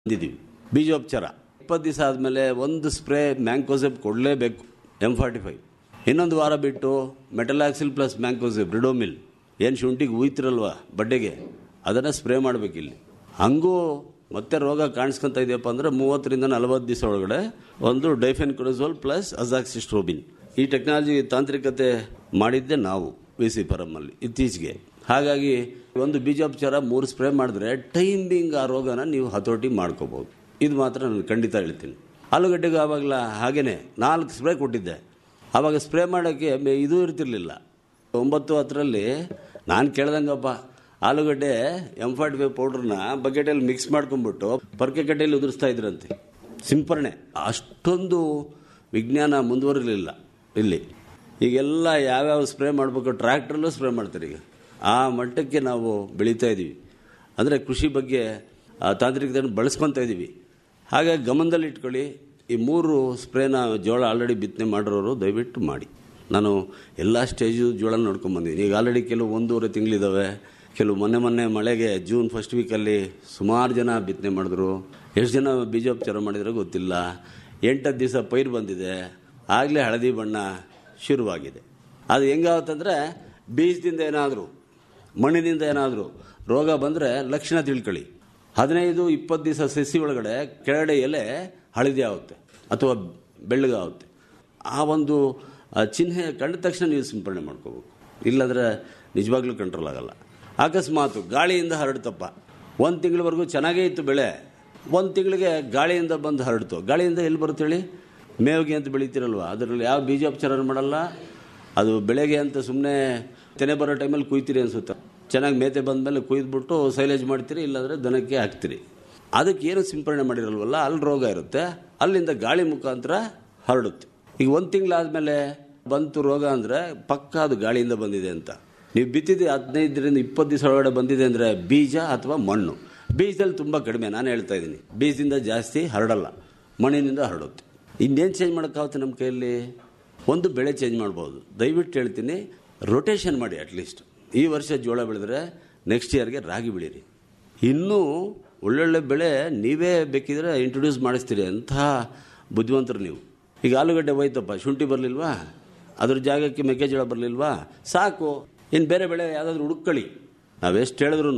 ಬಂದಿದ್ದೀವಿ ಬೀಜೋಪಚಾರ ಇಪ್ಪತ್ತು ದಿವಸ ಆದಮೇಲೆ ಒಂದು ಸ್ಪ್ರೇ ಮ್ಯಾಂಕೋಸೆಪ್ ಕೊಡಲೇಬೇಕು ಎಮ್ ಫಾರ್ಟಿ ಫೈವ್ ಇನ್ನೊಂದು ವಾರ ಬಿಟ್ಟು ಮೆಟಲಾಕ್ಸಿಲ್ ಪ್ಲಸ್ ಮ್ಯಾಂಕೋಸೆಪ್ ರಿಡೋಮಿಲ್ ಏನು ಶುಂಠಿಗೆ ಉಯ್ತಿರಲ್ವ ಬಡ್ಡೆಗೆ ಅದನ್ನು ಸ್ಪ್ರೇ ಮಾಡಬೇಕಿಲ್ಲಿ ಹಂಗೂ ಮತ್ತೆ ರೋಗ ಕಾಣಿಸ್ಕೊಂತ ಇದೆಯಪ್ಪ ಅಂದರೆ ಮೂವತ್ತರಿಂದ ನಲವತ್ತು ದಿವಸ ಒಳಗಡೆ ಒಂದು ಡೈಫೆನ್ ಕೊಡೋಸೋಲ್ ಪ್ಲಸ್ ಅಜಾಕ್ಸಿಸ್ಟ್ರೋಬಿನ್ ಈ ಟೆಕ್ನಾಲಜಿ ತಾಂತ್ರಿಕತೆ ಮಾಡಿದ್ದೆ ನಾವು ವಿ ಸಿ ಫರಮಲ್ಲಿ ಇತ್ತೀಚೆಗೆ ಹಾಗಾಗಿ ಒಂದು ಬೀಜೋಪಚಾರ ಮೂರು ಸ್ಪ್ರೇ ಮಾಡಿದ್ರೆ ಟೈಮಿಂಗ್ ಆ ರೋಗನ ನೀವು ಹತೋಟಿ ಮಾಡ್ಕೋಬಹುದು ಇದು ಮಾತ್ರ ನಾನು ಖಂಡಿತ ಹೇಳ್ತೀನಿ ಆಲೂಗಡ್ಡೆಗೆ ಆವಾಗಲ ಹಾಗೇನೆ ನಾಲ್ಕು ಸ್ಪ್ರೇ ಕೊಟ್ಟಿದ್ದೆ ಆವಾಗ ಸ್ಪ್ರೇ ಮಾಡೋಕ್ಕೆ ಮೆ- ಇದು ಇರ್ತಿರ್ಲಿಲ್ಲ ಒಂಬತ್ತು ಹತ್ತರಲ್ಲಿ ನಾನು ಕೇಳ್ದಂಗಪ್ಪ ಆಲೂಗಡ್ಡೆ ಎಮ್ ಫಾರ್ಟಿ ಫೈವ್ ಪೌಡ್ರನ್ನ ಬಕೆಟಲ್ಲಿ ಮಿಕ್ಸ್ ಮಾಡ್ಕೊಂಡ್ಬಿಟ್ಟು ಪರ್ಕೆ ಕಡ್ಡೆಯಲ್ಲಿ ಉದುರಿಸ್ತಾ ಇದ್ರಂತೆ ಸಿಂಪರಣೆ ಅಷ್ಟೊಂದು ವಿಜ್ಞಾನ ಮುಂದುವರಿಲಿಲ್ಲ ಇಲ್ಲಿ ಈಗೆಲ್ಲ ಯಾವ್ಯಾವ ಸ್ಪ್ರೇ ಮಾಡಬೇಕು ಟ್ರ್ಯಾಕ್ಟ್ರಲ್ಲೂ ಸ್ಪ್ರೇ ಮಾಡ್ತಾರೆ ಈಗ ಆ ಮಟ್ಟಕ್ಕೆ ನಾವು ಬೆಳೀತಾ ಇದ್ದೀವಿ ಅಂದರೆ ಕೃಷಿ ಬಗ್ಗೆ ಆ ತಾಂತ್ರಿಕತೆಯನ್ನು ಬಳಸ್ಕೊತಾ ಇದ್ದೀವಿ ಹಾಗಾಗಿ ಗಮನದಲ್ಲಿ ಇಟ್ಕೊಳ್ಳಿ ಈ ಮೂರು ಸ್ಪ್ರೇನ ಜೋಳ ಆಲ್ರೆಡಿ ಬಿತ್ತನೆ ಮಾಡಿರೋರು ದಯವಿಟ್ಟು ಮಾಡಿ ನಾನು ಎಲ್ಲ ಸ್ಟೇಜು ಜೋಳ ನೋಡ್ಕೊಂಬಂದಿದ್ದೀನಿ ಈಗ ಆಲ್ರೆಡಿ ಕೆಲವು ಒಂದೂವರೆ ತಿಂಗಳಿದ್ದಾವೆ ಕೆಲವು ಮೊನ್ನೆ ಮೊನ್ನೆ ಮಳೆಗೆ ಜೂನ್ ಫಸ್ಟ್ ವೀಕಲ್ಲಿ ಸುಮಾರು ಜನ ಬಿತ್ತನೆ ಮಾಡಿದ್ರು ಎಷ್ಟು ಜನ ಬೀಜೋಪಚಾರ ಮಾಡಿದ್ರೆ ಗೊತ್ತಿಲ್ಲ ಎಂಟತ್ತು ದಿವಸ ಪೈರು ಬಂದಿದೆ ಆಗಲೇ ಹಳದಿ ಬಣ್ಣ ಶುರುವಾಗಿದೆ ಅದು ಹೆಂಗಾಗುತ್ತಂದರೆ ಬೀಜದಿಂದ ಏನಾದರೂ ಮಣ್ಣಿನಿಂದ ಏನಾದರೂ ರೋಗ ಬಂದರೆ ಲಕ್ಷಣ ತಿಳ್ಕೊಳ್ಳಿ ಹದಿನೈದು ಇಪ್ಪತ್ತು ದಿವಸ ಸಸಿ ಒಳಗಡೆ ಕೆಳಗಡೆ ಎಲೆ ಹಳದಿ ಆಗುತ್ತೆ ಅಥವಾ ಬೆಳ್ಳಗಾಗುತ್ತೆ ಆ ಒಂದು ಆ ಚಿಹ್ನೆ ಕಂಡ ತಕ್ಷಣ ನೀವು ಸಿಂಪಡಣೆ ಮಾಡ್ಕೋಬೇಕು ಇಲ್ಲಂದ್ರೆ ನಿಜವಾಗ್ಲೂ ಕಂಟ್ರೋಲ್ ಆಗಲ್ಲ ಅಕಸ್ಮಾತು ಗಾಳಿಯಿಂದ ಹರಡ್ತಪ್ಪ ಒಂದು ತಿಂಗಳವರೆಗೂ ಚೆನ್ನಾಗೇ ಇತ್ತು ಬೆಳೆ ಒಂದು ತಿಂಗಳಿಗೆ ಗಾಳಿಯಿಂದ ಬಂದು ಹರಡ್ತು ಗಾಳಿಯಿಂದ ಎಲ್ಲಿ ಬರುತ್ತೆ ಹೇಳಿ ಮೇವಿಗೆ ಅಂತ ಬೆಳಿತೀರಲ್ವ ಅದರಲ್ಲಿ ಯಾವ ಬೀಜೋಪಚಾರ ಮಾಡಲ್ಲ ಅದು ಬೆಳೆಗೆ ಅಂತ ಸುಮ್ಮನೆ ತೆನೆ ಬರೋ ಟೈಮಲ್ಲಿ ಕುಯ್ತೀರಿ ಅನ್ಸುತ್ತೆ ಚೆನ್ನಾಗಿ ಮೇತೆ ಬಂದಮೇಲೆ ಕುಯ್ದುಬಿಟ್ಟು ಸೈಲೇಜ್ ಮಾಡ್ತೀರಿ ಇಲ್ಲಾಂದರೆ ದನಕ್ಕೆ ಹಾಕ್ತೀರಿ ಅದಕ್ಕೆ ಏನು ಸಿಂಪರಣೆ ಮಾಡಿರಲ್ವಲ್ಲ ಅಲ್ಲಿ ರೋಗ ಇರುತ್ತೆ ಅಲ್ಲಿಂದ ಗಾಳಿ ಮುಖಾಂತರ ಹರಡುತ್ತೆ ಈಗ ಒಂದು ತಿಂಗಳಾದಮೇಲೆ ಬಂತು ರೋಗ ಅಂದರೆ ಪಕ್ಕ ಅದು ಗಾಳಿಯಿಂದ ಬಂದಿದೆ ಅಂತ ನೀವು ಬಿತ್ತಿದ್ದು ಹದಿನೈದರಿಂದ ಇಪ್ಪತ್ತು ದಿವಸ ಒಳಗಡೆ ಬಂದಿದೆ ಅಂದರೆ ಬೀಜ ಅಥವಾ ಮಣ್ಣು ಬೀಜದಲ್ಲಿ ತುಂಬ ಕಡಿಮೆ ನಾನು ಹೇಳ್ತಾ ಇದ್ದೀನಿ ಬೀಜದಿಂದ ಜಾಸ್ತಿ ಹರಡಲ್ಲ ಮಣ್ಣಿನಿಂದ ಹರಡುತ್ತೆ ಇನ್ನೇನು ಚೇಂಜ್ ಮಾಡೋಕ್ಕಾಗುತ್ತೆ ನಮ್ಮ ಕೈಯಲ್ಲಿ ಒಂದು ಬೆಳೆ ಚೇಂಜ್ ಮಾಡ್ಬೋದು ದಯವಿಟ್ಟು ಹೇಳ್ತೀನಿ ರೊಟೇಷನ್ ಮಾಡಿ ಅಟ್ಲೀಸ್ಟ್ ಈ ವರ್ಷ ಜೋಳ ಬೆಳೆದ್ರೆ ನೆಕ್ಸ್ಟ್ ಇಯರ್ಗೆ ರಾಗಿ ಬೆಳೀರಿ ಇನ್ನೂ ಒಳ್ಳೊಳ್ಳೆ ಬೆಳೆ ನೀವೇ ಬೇಕಿದ್ರೆ ಇಂಟ್ರೊಡ್ಯೂಸ್ ಮಾಡಿಸ್ತೀರಿ ಅಂತಹ ಬುದ್ಧಿವಂತರು ನೀವು ಈಗ ಆಲೂಗಡ್ಡೆ ಹೋಯ್ತಪ್ಪ ಶುಂಠಿ ಬರಲಿಲ್ವಾ ಅದ್ರ ಜಾಗಕ್ಕೆ ಮೆಕ್ಕೆಜೋಳ ಬರಲಿಲ್ವಾ ಸಾಕು ಇನ್ನು ಬೇರೆ ಬೆಳೆ ಯಾವುದಾದ್ರೂ ಹುಡುಕೊಳ್ಳಿ ನಾವೆಷ್ಟು ಹೇಳಿದ್ರು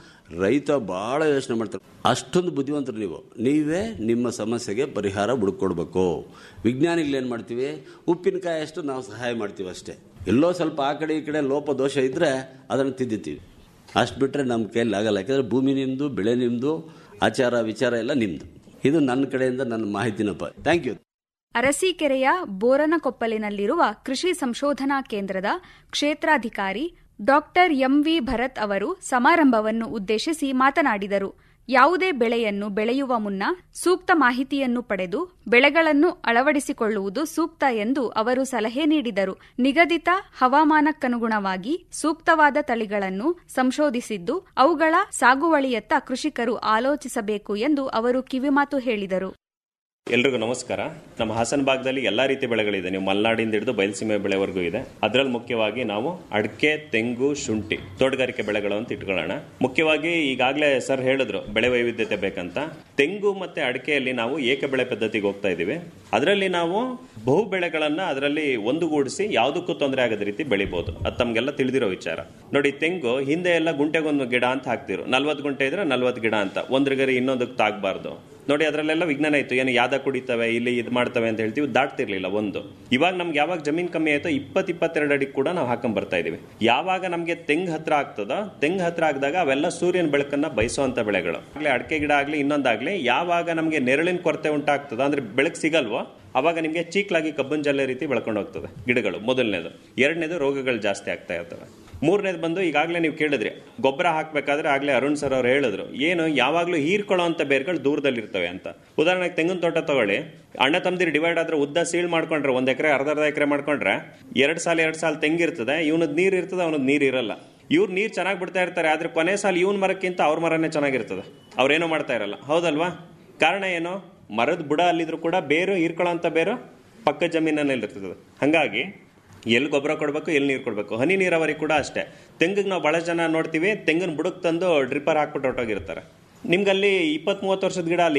ರೈತ ಭಾಳ ಯೋಚನೆ ಮಾಡ್ತಾರೆ ಅಷ್ಟೊಂದು ಬುದ್ಧಿವಂತರು ನೀವು ನೀವೇ ನಿಮ್ಮ ಸಮಸ್ಯೆಗೆ ಪರಿಹಾರ ಹುಡುಕೊಡ್ಬೇಕು ವಿಜ್ಞಾನಿಗಳು ಏನು ಮಾಡ್ತೀವಿ ಉಪ್ಪಿನಕಾಯಿ ಅಷ್ಟು ನಾವು ಸಹಾಯ ಮಾಡ್ತೀವಿ ಅಷ್ಟೇ ಎಲ್ಲೋ ಸ್ವಲ್ಪ ಆ ಕಡೆ ಈ ಕಡೆ ಲೋಪ ದೋಷ ಇದ್ದರೆ ಅದನ್ನು ತಿದ್ದಿತೀವಿ ಅಷ್ಟು ಬಿಟ್ಟರೆ ನಮ್ಮ ಕೈಯಲ್ಲಿ ಆಗಲ್ಲ ಯಾಕಂದರೆ ಭೂಮಿ ನಿಮ್ಮದು ಬೆಳೆ ನಿಮ್ಮದು ಆಚಾರ ವಿಚಾರ ಎಲ್ಲ ನಿಮ್ಮದು ಇದು ನನ್ನ ಕಡೆಯಿಂದ ನನ್ನ ಮಾಹಿತಿನಪ್ಪ ಥ್ಯಾಂಕ್ ಯು ಅರಸೀಕೆರೆಯ ಬೋರನಕೊಪ್ಪಲಿನಲ್ಲಿರುವ ಕೃಷಿ ಸಂಶೋಧನಾ ಕೇಂದ್ರದ ಕ್ಷೇತ್ರಾಧಿಕಾರಿ ಡಾಕ್ಟರ್ ಎಂವಿ ಭರತ್ ಅವರು ಸಮಾರಂಭವನ್ನು ಉದ್ದೇಶಿಸಿ ಮಾತನಾಡಿದರು ಯಾವುದೇ ಬೆಳೆಯನ್ನು ಬೆಳೆಯುವ ಮುನ್ನ ಸೂಕ್ತ ಮಾಹಿತಿಯನ್ನು ಪಡೆದು ಬೆಳೆಗಳನ್ನು ಅಳವಡಿಸಿಕೊಳ್ಳುವುದು ಸೂಕ್ತ ಎಂದು ಅವರು ಸಲಹೆ ನೀಡಿದರು ನಿಗದಿತ ಹವಾಮಾನಕ್ಕನುಗುಣವಾಗಿ ಸೂಕ್ತವಾದ ತಳಿಗಳನ್ನು ಸಂಶೋಧಿಸಿದ್ದು ಅವುಗಳ ಸಾಗುವಳಿಯತ್ತ ಕೃಷಿಕರು ಆಲೋಚಿಸಬೇಕು ಎಂದು ಅವರು ಕಿವಿಮಾತು ಹೇಳಿದರು ಎಲ್ರಿಗೂ ನಮಸ್ಕಾರ ನಮ್ಮ ಹಾಸನ ಭಾಗದಲ್ಲಿ ಎಲ್ಲಾ ರೀತಿ ಬೆಳೆಗಳಿದೆ ನೀವು ಮಲೆನಾಡಿಂದ ಹಿಡಿದು ಬಯಲುಸೀಮೆ ಬೆಳೆವರೆಗೂ ಇದೆ ಅದರಲ್ಲಿ ಮುಖ್ಯವಾಗಿ ನಾವು ಅಡಿಕೆ ತೆಂಗು ಶುಂಠಿ ತೋಟಗಾರಿಕೆ ಬೆಳೆಗಳು ಅಂತ ಇಟ್ಕೊಳ್ಳೋಣ ಮುಖ್ಯವಾಗಿ ಈಗಾಗಲೇ ಸರ್ ಹೇಳಿದ್ರು ಬೆಳೆ ವೈವಿಧ್ಯತೆ ಬೇಕಂತ ತೆಂಗು ಮತ್ತೆ ಅಡಿಕೆಯಲ್ಲಿ ನಾವು ಏಕ ಬೆಳೆ ಪದ್ಧತಿಗೆ ಹೋಗ್ತಾ ಇದೀವಿ ಅದರಲ್ಲಿ ನಾವು ಬಹು ಬೆಳೆಗಳನ್ನ ಅದರಲ್ಲಿ ಒಂದುಗೂಡಿಸಿ ಯಾವುದಕ್ಕೂ ತೊಂದರೆ ಆಗದ ರೀತಿ ಬೆಳಿಬಹುದು ಅದು ತಮ್ಗೆಲ್ಲ ತಿಳಿದಿರೋ ವಿಚಾರ ನೋಡಿ ತೆಂಗು ಹಿಂದೆ ಎಲ್ಲ ಗುಂಟೆಗೊಂದು ಗಿಡ ಅಂತ ಹಾಕ್ತಿರು ನಲ್ವತ್ತು ಗುಂಟೆ ಇದ್ರೆ ನಲ್ವತ್ತು ಗಿಡ ಅಂತ ಒಂದ್ರ ಗರಿ ಇನ್ನೊಂದಕ್ಕೆ ತಾಗಬಾರ್ದು ನೋಡಿ ಅದರಲ್ಲೆಲ್ಲ ವಿಜ್ಞಾನ ಇತ್ತು ಏನು ಯಾದ ಕುಡಿತವೆ ಇಲ್ಲಿ ಇದು ಮಾಡ್ತವೆ ಅಂತ ಹೇಳ್ತೀವಿ ದಾಟ್ತಿರ್ಲಿಲ್ಲ ಒಂದು ಇವಾಗ ನಮ್ಗೆ ಯಾವಾಗ ಜಮೀನ್ ಕಮ್ಮಿ ಆಯ್ತೋ ಇಪ್ಪತ್ ಇಪ್ಪತ್ತೆರಡು ಅಡಿ ಕೂಡ ನಾವು ಹಾಕೊಂಡ್ ಬರ್ತಾ ಇದೀವಿ ಯಾವಾಗ ನಮ್ಗೆ ತೆಂಗ್ ಹತ್ರ ಆಗ್ತದೋ ತೆಂಗ್ ಹತ್ರ ಆಗದಾಗ ಅವೆಲ್ಲ ಸೂರ್ಯನ ಬೆಳಕನ್ನ ಬಯಸುವಂತ ಬೆಳೆಗಳು ಆಗ್ಲಿ ಅಡಿಕೆ ಗಿಡ ಆಗ್ಲಿ ಇನ್ನೊಂದಾಗ್ಲಿ ಯಾವಾಗ ನಮ್ಗೆ ನೆರಳಿನ ಕೊರತೆ ಉಂಟಾಗ್ತದ ಅಂದ್ರೆ ಬೆಳಕು ಸಿಗಲ್ವೋ ಅವಾಗ ನಿಮ್ಗೆ ಚೀಕ್ಲಾಗಿ ಕಬ್ಬನ್ ಜಲ್ಲೆ ರೀತಿ ಬೆಳ್ಕೊಂಡು ಹೋಗ್ತದೆ ಗಿಡಗಳು ಮೊದಲನೇದು ಎರಡನೇದು ರೋಗಗಳು ಜಾಸ್ತಿ ಆಗ್ತಾ ಇರ್ತವೆ ಮೂರನೇದು ಬಂದು ಈಗಾಗಲೇ ನೀವು ಕೇಳಿದ್ರಿ ಗೊಬ್ಬರ ಹಾಕ್ಬೇಕಾದ್ರೆ ಆಗ್ಲೇ ಅರುಣ್ ಸರ್ ಅವ್ರು ಹೇಳಿದ್ರು ಏನು ಯಾವಾಗಲೂ ಹೀರ್ಕೊಳ್ಳೋಂಥ ಬೇರ್ಗಳು ದೂರದಲ್ಲಿ ಇರ್ತವೆ ಅಂತ ಉದಾಹರಣೆಗೆ ತೆಂಗಿನ ತೋಟ ತಗೊಳ್ಳಿ ಅಣ್ಣ ತಮ್ಮದಿರು ಡಿವೈಡ್ ಆದ್ರೆ ಉದ್ದ ಸೀಳ್ ಮಾಡ್ಕೊಂಡ್ರೆ ಒಂದ್ ಎಕರೆ ಅರ್ಧ ಅರ್ಧ ಎಕರೆ ಮಾಡ್ಕೊಂಡ್ರೆ ಎರಡ್ ಸಾಲ ಎರಡ್ ಸಾಲ ತೆಂಗಿರ್ತದೆ ಇವನದ್ ನೀರ್ ಇರ್ತದೆ ಅವನದ್ ನೀರ್ ಇರಲ್ಲ ಇವ್ರು ನೀರ್ ಚೆನ್ನಾಗಿ ಬಿಡ್ತಾ ಇರ್ತಾರೆ ಆದ್ರೆ ಕೊನೆ ಸಾಲ ಇವನ್ ಮರಕ್ಕಿಂತ ಅವ್ರ ಮರನೇ ಚೆನ್ನಾಗಿರ್ತದೆ ಅವ್ರೇನೋ ಮಾಡ್ತಾ ಇರಲ್ಲ ಹೌದಲ್ವಾ ಕಾರಣ ಏನು ಮರದ ಬುಡ ಅಲ್ಲಿದ್ರು ಕೂಡ ಬೇರು ಹೀರ್ಕೊಳ್ಳೋಂಥ ಬೇರು ಪಕ್ಕ ಜಮೀನಲ್ಲಿ ಇರ್ತದೆ ಹಂಗಾಗಿ ಎಲ್ಲಿ ಗೊಬ್ಬರ ಕೊಡಬೇಕು ಎಲ್ಲಿ ನೀರು ಕೊಡಬೇಕು ಹನಿ ನೀರಾವರಿ ಕೂಡ ಅಷ್ಟೇ ತೆಂಗಿಗೆ ನಾವು ಬಹಳ ಜನ ನೋಡ್ತೀವಿ ತೆಂಗಿನ ಬುಡಕ್ ತಂದು ಡ್ರಿಪ್ಪರ್ ಹಾಕ್ಬಿಟ್ಟು ಹೊಟ್ಟೋಗಿರ್ತಾರೆ ನಿಮ್ಗಲ್ಲಿ ಇಪ್ಪತ್ತ್ ಮೂವತ್ತು ವರ್ಷದ ಗಿಡ ಅಲ್ಲಿ